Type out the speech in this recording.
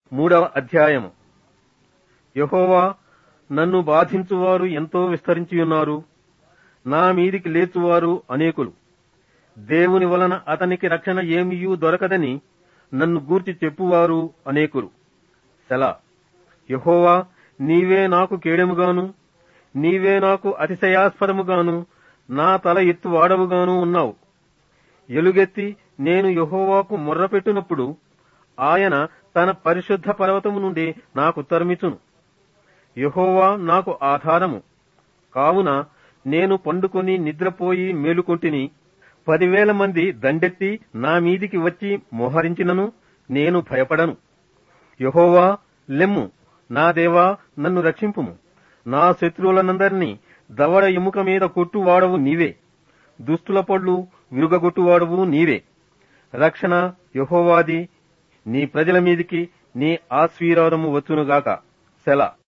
మూడవ అధ్యాయము యెహోవా నన్ను బాధించువారు ఎంతో విస్తరించియున్నారు నా మీదికి లేచువారు అనేకులు దేవుని వలన అతనికి రక్షణ ఏమియూ దొరకదని నన్ను గూర్చి చెప్పువారు అనేకులు సెలా యెహోవా నీవే నాకు కేడెముగాను నీవే నాకు అతిశయాస్పదముగాను నా తల ఎత్తు వాడవుగాను ఉన్నావు ఎలుగెత్తి నేను యెహోవాకు మొర్రపెట్టినప్పుడు ఆయన తన పరిశుద్ధ పర్వతము నుండి నాకు ఉత్తరమిచ్చును యెహోవా నాకు ఆధారము కావున నేను పండుకొని నిద్రపోయి మేలుకొంటిని పదివేల మంది దండెత్తి నా మీదికి వచ్చి మోహరించినను నేను భయపడను యెహోవా లెమ్ము నా దేవా నన్ను రక్షింపుము నా శత్రువులనందరినీ దవడ ఎముక మీద కొట్టువాడవు నీవే దుస్తుల పళ్ళు విరుగగొట్టువాడవు నీవే రక్షణ యెహోవాది నీ ప్రజల మీదికి నీ ఆశీర్వాదము వచ్చునుగాక సెల